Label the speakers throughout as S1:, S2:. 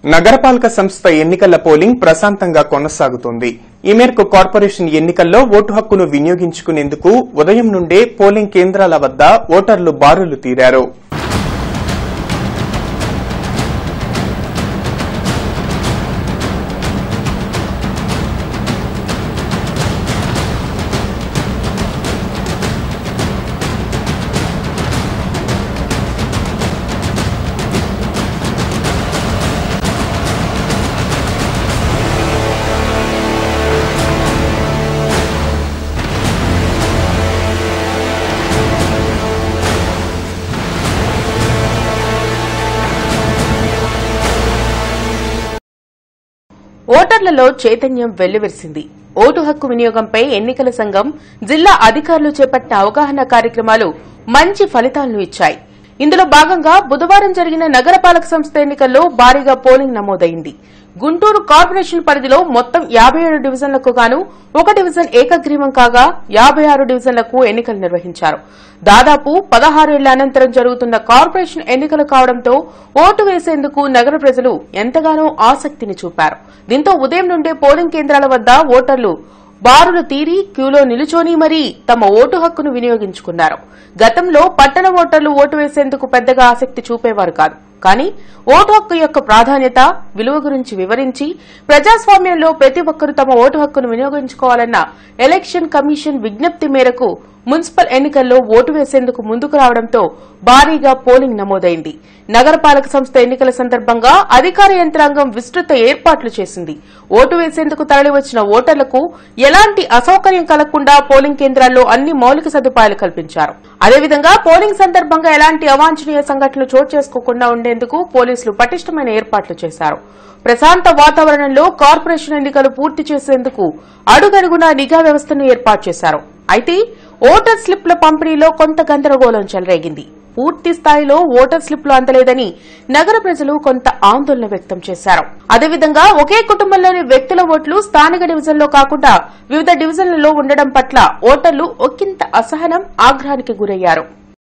S1: నగరపాలక సంస్థ ఎన్నికల పోలింగ్ ప్రశాంతంగా కొనసాగుతోంది ఈ మేరకు కార్పొరేషన్ ఎన్నికల్లో ఓటు హక్కును వినియోగించుకునేందుకు ఉదయం నుండే పోలింగ్ కేంద్రాల వద్ద ఓటర్లు బారులు తీరారు
S2: ఓటర్లలో చైతన్యం వెల్లివిరిసింది ఓటు హక్కు వినియోగంపై ఎన్నికల సంఘం జిల్లా అధికారులు చేపట్టిన అవగాహన కార్యక్రమాలు మంచి ఫలితాలను ఇచ్చాయి ఇందులో భాగంగా బుధవారం జరిగిన నగరపాలక సంస్థ ఎన్నికల్లో భారీగా పోలింగ్ నమోదైంది గుంటూరు కార్పొరేషన్ పరిధిలో మొత్తం యాబై ఏడు డివిజన్లకు గాను ఒక డివిజన్ ఏకగ్రీవం కాగా యాబై ఆరు డివిజన్లకు ఎన్నికలు నిర్వహించారు దాదాపు పదహారేళ్ల అనంతరం జరుగుతున్న కార్పొరేషన్ ఎన్నికలు కావడంతో ఓటు వేసేందుకు నగర ప్రజలు ఎంతగానో ఆసక్తిని చూపారు దీంతో ఉదయం నుండే పోలింగ్ కేంద్రాల వద్ద ఓటర్లు బారులు తీరి క్యూలో నిలుచొని మరీ తమ ఓటు హక్కును వినియోగించుకున్నారు గతంలో పట్టణ ఓటర్లు ఓటు వేసేందుకు పెద్దగా ఆసక్తి చూపేవారు కాదు కానీ ఓటు హక్కు యొక్క ప్రాధాన్యత విలువ గురించి వివరించి ప్రజాస్వామ్యంలో ప్రతి ఒక్కరూ తమ ఓటు హక్కును వినియోగించుకోవాలన్న ఎలక్షన్ కమిషన్ విజ్ఞప్తి మేరకు మున్సిపల్ ఎన్నికల్లో ఓటు వేసేందుకు ముందుకు రావడంతో భారీగా పోలింగ్ నమోదైంది నగరపాలక సంస్థ ఎన్నికల సందర్భంగా అధికార యంత్రాంగం విస్తృత ఏర్పాట్లు చేసింది ఓటు వేసేందుకు తరలివచ్చిన ఓటర్లకు ఎలాంటి అసౌకర్యం కలగకుండా పోలింగ్ కేంద్రాల్లో అన్ని మౌలిక సదుపాయాలు కల్పించారు అదేవిధంగా పోలింగ్ సందర్భంగా ఎలాంటి అవాంఛనీయ సంఘటనలు చోటు చేసుకోకుండా ఉండేందుకు పోలీసులు పటిష్టమైన ఏర్పాట్లు చేశారు ప్రశాంత వాతావరణంలో కార్పొరేషన్ ఎన్నికలు పూర్తి చేసేందుకు అడుగడుగునా నిఘా వ్యవస్థను ఏర్పాటు చేశారు అయితే ఓటర్ స్లిప్ల పంపిణీలో కొంత గందరగోళం చెలరేగింది పూర్తి స్థాయిలో ఓటర్ స్లిప్లు అందలేదని నగర ప్రజలు కొంత ఆందోళన వ్యక్తం చేశారు అదేవిధంగా ఒకే కుటుంబంలోని వ్యక్తుల ఓట్లు స్థానిక డివిజన్లో కాకుండా వివిధ డివిజన్లలో ఉండడం పట్ల ఓటర్లు ఒకంత అసహనం ఆగ్రహానికి గురయ్యారు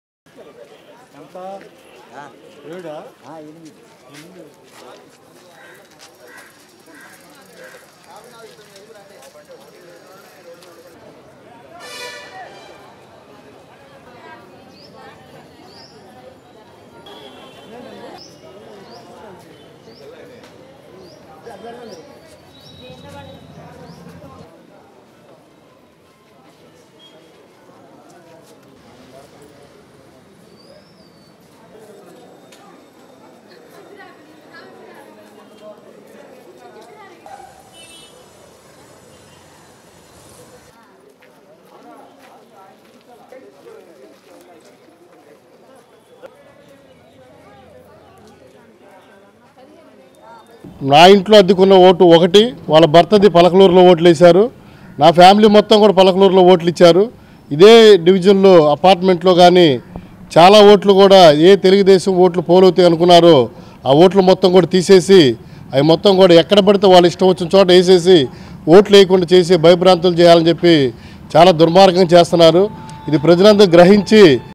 S3: నా ఇంట్లో అద్దెకున్న ఓటు ఒకటి వాళ్ళ భర్తది పలకలూరులో ఓట్లు వేశారు నా ఫ్యామిలీ మొత్తం కూడా పలకలూరులో ఓట్లు ఇచ్చారు ఇదే డివిజన్లో అపార్ట్మెంట్లో కానీ చాలా ఓట్లు కూడా ఏ తెలుగుదేశం ఓట్లు పోలవుతాయి అనుకున్నారో ఆ ఓట్లు మొత్తం కూడా తీసేసి అవి మొత్తం కూడా ఎక్కడ పడితే వాళ్ళు ఇష్టం వచ్చిన చోట వేసేసి ఓట్లు వేయకుండా చేసి భయభ్రాంతులు చేయాలని చెప్పి చాలా దుర్మార్గం చేస్తున్నారు ఇది ప్రజలందరూ గ్రహించి